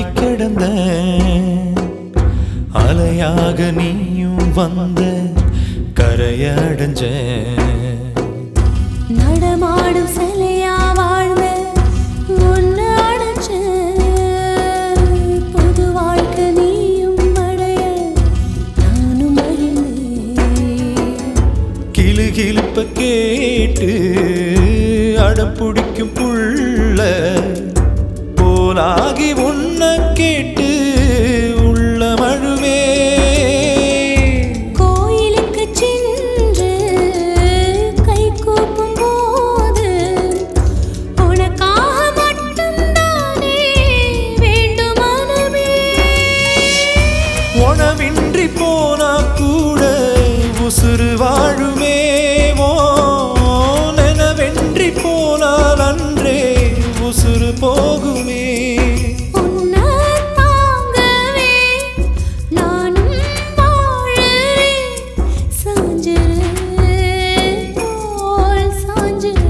கிடந்த அலையாக நீயும் வந்த கரையடைஞ்ச நடமாடும் சிலையா வாழ்ந்த ஒன்னு அடைச்ச புது வாழ்க்கை நீயும் அடைய நானும் மகிழ்ந்தேன் கிளு கிளுப்ப கேட்டு அடம் பிடிக்கும் புள்ள போலாகி உன்ன கேட்டு உள்ள மழுவே கோயிலுக்கு சென்று கை கூப்பும் போது உனக்காக மட்டும்தானே வேண்டும் மனமே உணவின்றி போனா கூட உசுறு வாழுமே ஓ நெனவென்றி போனால் அன்றே உசுறு போகுமே உன்னை தாங்கவே நானும் வாழறேன் சாஞ்சிரு தோள் சாஞ்சிரு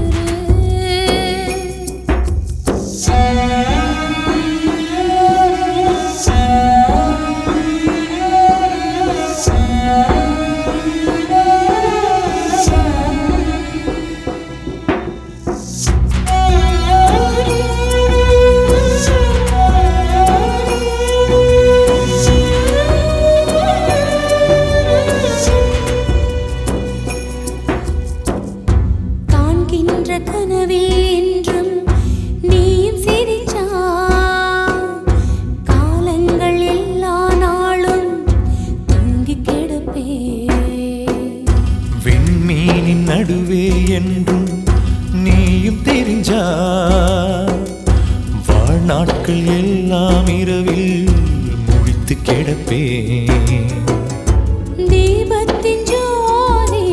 காண்கின்ற கனவில் என்றும் நீயும் சிரிச்சா காலங்கள் எல்லா நாளும் தூங்கி கிடப்பே விண்மீனின் நடுவே என்றும் நீயும் தெரிஞ்சா வாழ்நாட்கள் எல்லாம் இரவில் முழித்து கிடப்பேன் தீபத்தின் ஜோதி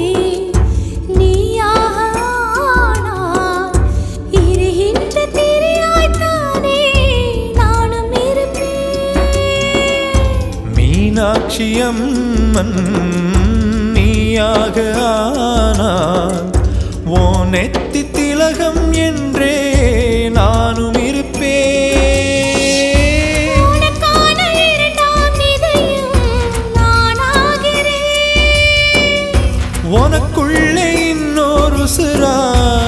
நீயாக ஆனாய். எரிகின்ற திரியாய்த்தானே நானும் இருப்பேன் மீனாட்சி அம்மன் நீயாக ஆனால் ஓ நெத்தி திலகம் என்றே நானும் இருப்பேன் உனக்கான இரண்டாம் இதயம் நானாகிறேன் உனக்குள்ளே இன்னொரு சிறா